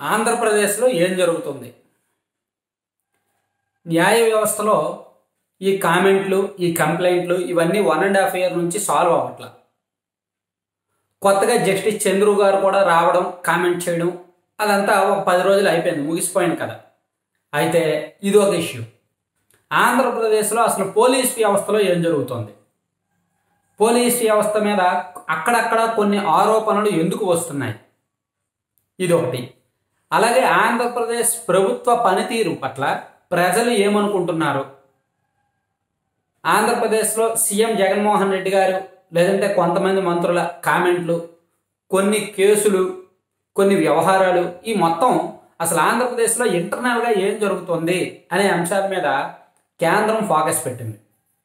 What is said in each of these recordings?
ఆంధ్రప్రదేశ్లో ఏం జరుగుతుంది న్యాయ వ్యవస్థలో ఈ కామెంట్లు ఈ కంప్లైంట్లు ఇవన్నీ వన్ అండ్ హాఫ్ ఇయర్ నుంచి సాల్వ్ అవ్వట్ల కొత్తగా జస్టిస్ చంద్రు గారు కూడా రావడం కామెంట్ చేయడం అదంతా ఒక పది రోజులు అయిపోయింది ముగిసిపోయింది కదా అయితే ఇది ఒక ఇష్యూ ఆంధ్రప్రదేశ్లో అసలు పోలీస్ వ్యవస్థలో ఏం జరుగుతుంది పోలీస్ వ్యవస్థ మీద అక్కడక్కడ కొన్ని ఆరోపణలు ఎందుకు వస్తున్నాయి ఇది ఒకటి అలాగే ఆంధ్రప్రదేశ్ ప్రభుత్వ పనితీరు పట్ల ప్రజలు ఏమనుకుంటున్నారు ఆంధ్రప్రదేశ్లో సీఎం జగన్మోహన్ రెడ్డి గారు లేదంటే కొంతమంది మంత్రుల కామెంట్లు కొన్ని కేసులు కొన్ని వ్యవహారాలు ఈ మొత్తం అసలు ఆంధ్రప్రదేశ్లో ఇంటర్నల్గా ఏం జరుగుతుంది అనే అంశాల మీద కేంద్రం ఫోకస్ పెట్టింది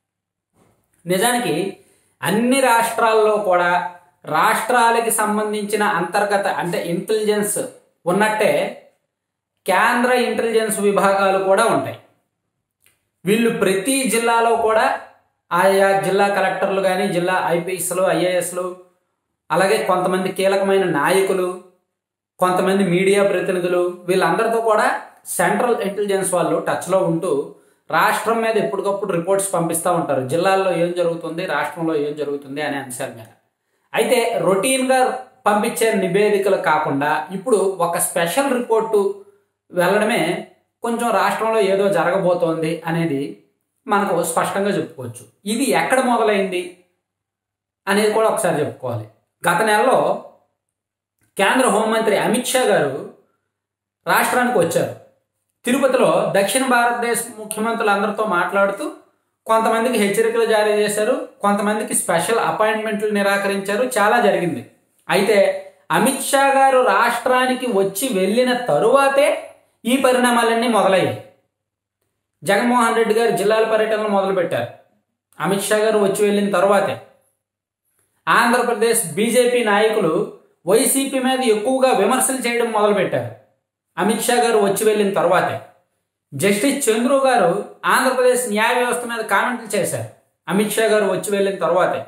నిజానికి అన్ని రాష్ట్రాల్లో కూడా రాష్ట్రాలకి సంబంధించిన అంతర్గత అంటే ఇంటెలిజెన్స్ ఉన్నట్టే కేంద్ర ఇంటెలిజెన్స్ విభాగాలు కూడా ఉంటాయి వీళ్ళు ప్రతి జిల్లాలో కూడా ఆయా జిల్లా కలెక్టర్లు కానీ జిల్లా ఐపీఎస్లు ఐఏఎస్లు అలాగే కొంతమంది కీలకమైన నాయకులు కొంతమంది మీడియా ప్రతినిధులు వీళ్ళందరితో కూడా సెంట్రల్ ఇంటెలిజెన్స్ వాళ్ళు టచ్లో ఉంటూ రాష్ట్రం మీద ఎప్పటికప్పుడు రిపోర్ట్స్ పంపిస్తూ ఉంటారు జిల్లాల్లో ఏం జరుగుతుంది రాష్ట్రంలో ఏం జరుగుతుంది అనే అంశాల మీద అయితే రొటీన్గా పంపించే నివేదికలు కాకుండా ఇప్పుడు ఒక స్పెషల్ రిపోర్టు వెళ్ళడమే కొంచెం రాష్ట్రంలో ఏదో జరగబోతోంది అనేది మనకు స్పష్టంగా చెప్పుకోవచ్చు ఇది ఎక్కడ మొదలైంది అనేది కూడా ఒకసారి చెప్పుకోవాలి గత నెలలో కేంద్ర హోంమంత్రి అమిత్ షా గారు రాష్ట్రానికి వచ్చారు తిరుపతిలో దక్షిణ భారతదేశ ముఖ్యమంత్రులందరితో మాట్లాడుతూ కొంతమందికి హెచ్చరికలు జారీ చేశారు కొంతమందికి స్పెషల్ అపాయింట్మెంట్లు నిరాకరించారు చాలా జరిగింది అయితే అమిత్ షా గారు రాష్ట్రానికి వచ్చి వెళ్ళిన తరువాతే ఈ పరిణామాలన్నీ మొదలయ్యాయి జగన్మోహన్ రెడ్డి గారు జిల్లాల పర్యటనలు మొదలుపెట్టారు అమిత్ షా గారు వచ్చి వెళ్ళిన తరువాతే ఆంధ్రప్రదేశ్ బీజేపీ నాయకులు వైసీపీ మీద ఎక్కువగా విమర్శలు చేయడం మొదలుపెట్టారు అమిత్ షా గారు వచ్చి వెళ్ళిన తర్వాతే జస్టిస్ చంద్రు గారు ఆంధ్రప్రదేశ్ న్యాయ వ్యవస్థ మీద కామెంట్లు చేశారు అమిత్ షా గారు వచ్చి వెళ్ళిన తర్వాతే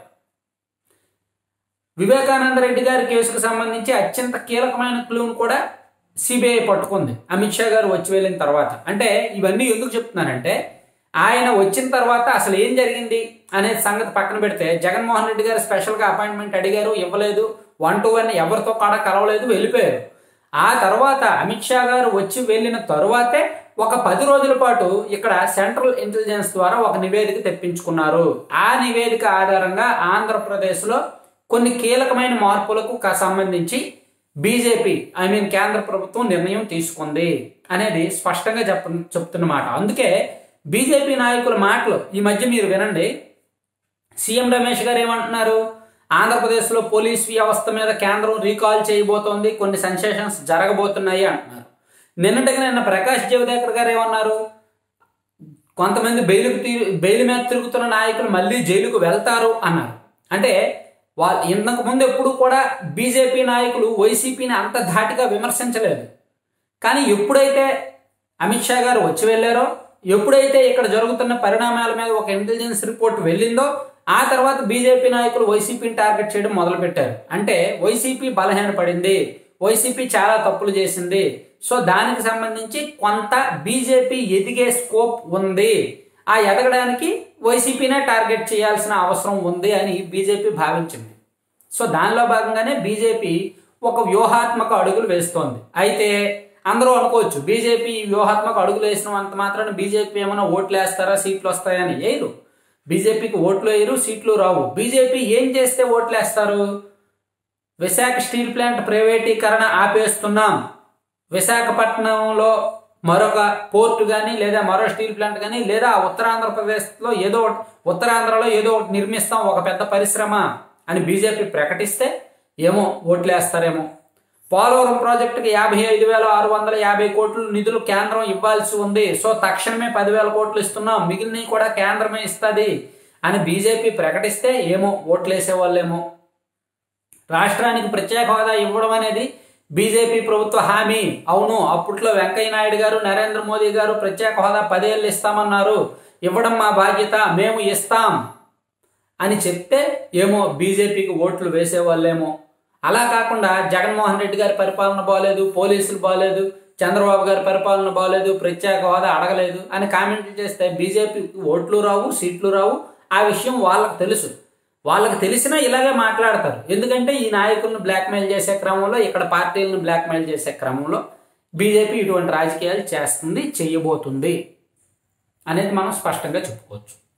వివేకానంద రెడ్డి గారి కేసుకు సంబంధించి అత్యంత కీలకమైన క్లూను కూడా సిబిఐ పట్టుకుంది అమిత్ షా గారు వచ్చి వెళ్ళిన తర్వాత అంటే ఇవన్నీ ఎందుకు చెప్తున్నానంటే ఆయన వచ్చిన తర్వాత అసలు ఏం జరిగింది అనే సంగతి పక్కన పెడితే జగన్మోహన్ రెడ్డి గారు స్పెషల్గా అపాయింట్మెంట్ అడిగారు ఇవ్వలేదు వన్ టు వన్ ఎవరితో కూడా కలవలేదు వెళ్ళిపోయారు ఆ తర్వాత అమిత్ షా గారు వచ్చి వెళ్ళిన తరువాతే ఒక పది రోజుల పాటు ఇక్కడ సెంట్రల్ ఇంటెలిజెన్స్ ద్వారా ఒక నివేదిక తెప్పించుకున్నారు ఆ నివేదిక ఆధారంగా ఆంధ్రప్రదేశ్లో కొన్ని కీలకమైన మార్పులకు క- సంబంధించి బీజేపీ ఐ మీన్ కేంద్ర ప్రభుత్వం నిర్ణయం తీసుకుంది అనేది స్పష్టంగా చెప్ప చెప్తున్నమాట అందుకే బీజేపీ నాయకుల మాటలు ఈ మధ్య మీరు వినండి సీఎం రమేష్ గారు ఏమంటున్నారు ఆంధ్రప్రదేశ్లో పోలీస్ వ్యవస్థ మీద కేంద్రం రీకాల్ చేయబోతోంది కొన్ని సెన్సేషన్స్ జరగబోతున్నాయి అంటున్నారు నిన్నటికి నిన్న ప్రకాష్ జవదేకర్ గారు ఏమన్నారు కొంతమంది బెయిలుకు తీ బెయిల్ మీద తిరుగుతున్న నాయకులు మళ్ళీ జైలుకు వెళ్తారు అన్నారు అంటే వాళ్ళు ఇంతకు ముందు ఎప్పుడు కూడా బీజేపీ నాయకులు వైసీపీని అంత ధాటిగా విమర్శించలేదు కానీ ఎప్పుడైతే అమిత్ షా గారు వచ్చి వెళ్ళారో ఎప్పుడైతే ఇక్కడ జరుగుతున్న పరిణామాల మీద ఒక ఇంటెలిజెన్స్ రిపోర్ట్ వెళ్ళిందో ఆ తర్వాత బీజేపీ నాయకులు వైసీపీని టార్గెట్ చేయడం మొదలుపెట్టారు అంటే వైసీపీ బలహీనపడింది వైసీపీ చాలా తప్పులు చేసింది సో దానికి సంబంధించి కొంత బీజేపీ ఎదిగే స్కోప్ ఉంది ఆ ఎదగడానికి వైసీపీనే టార్గెట్ చేయాల్సిన అవసరం ఉంది అని బీజేపీ భావించింది సో దానిలో భాగంగానే బీజేపీ ఒక వ్యూహాత్మక అడుగులు వేస్తోంది అయితే అందరూ అనుకోవచ్చు బీజేపీ ఈ వ్యూహాత్మక అడుగులు వేసినంత మాత్రాన బీజేపీ ఏమైనా ఓట్లు వేస్తారా సీట్లు వస్తాయని వేయరు బీజేపీకి ఓట్లు వేయరు సీట్లు రావు బీజేపీ ఏం చేస్తే ఓట్లు వేస్తారు విశాఖ స్టీల్ ప్లాంట్ ప్రైవేటీకరణ ఆపేస్తున్నాం విశాఖపట్నంలో మరొక పోర్టు కానీ లేదా మరో స్టీల్ ప్లాంట్ కానీ లేదా ఉత్తరాంధ్రప్రదేశ్లో ఏదో ఒకటి ఉత్తరాంధ్రలో ఏదో ఒకటి నిర్మిస్తాం ఒక పెద్ద పరిశ్రమ అని బీజేపీ ప్రకటిస్తే ఏమో ఓట్లు వేస్తారేమో పోలవరం ప్రాజెక్టుకి యాభై ఐదు వేల ఆరు వందల యాభై కోట్లు నిధులు కేంద్రం ఇవ్వాల్సి ఉంది సో తక్షణమే పదివేల కోట్లు ఇస్తున్నాం మిగిలినవి కూడా కేంద్రమే ఇస్తుంది అని బీజేపీ ప్రకటిస్తే ఏమో ఓట్లు వేసేవాళ్ళేమో రాష్ట్రానికి ప్రత్యేక హోదా ఇవ్వడం అనేది బీజేపీ ప్రభుత్వ హామీ అవును అప్పట్లో వెంకయ్య నాయుడు గారు నరేంద్ర మోదీ గారు ప్రత్యేక హోదా పదేళ్ళు ఇస్తామన్నారు ఇవ్వడం మా బాధ్యత మేము ఇస్తాం అని చెప్తే ఏమో బీజేపీకి ఓట్లు వేసేవాళ్ళేమో అలా కాకుండా జగన్మోహన్ రెడ్డి గారి పరిపాలన బాగలేదు పోలీసులు బాగలేదు చంద్రబాబు గారి పరిపాలన బాగలేదు ప్రత్యేక హోదా అడగలేదు అని కామెంట్లు చేస్తే బీజేపీకి ఓట్లు రావు సీట్లు రావు ఆ విషయం వాళ్ళకి తెలుసు వాళ్ళకి తెలిసినా ఇలాగే మాట్లాడతారు ఎందుకంటే ఈ నాయకులను బ్లాక్మెయిల్ చేసే క్రమంలో ఇక్కడ పార్టీలను బ్లాక్మెయిల్ చేసే క్రమంలో బీజేపీ ఇటువంటి రాజకీయాలు చేస్తుంది చెయ్యబోతుంది అనేది మనం స్పష్టంగా చెప్పుకోవచ్చు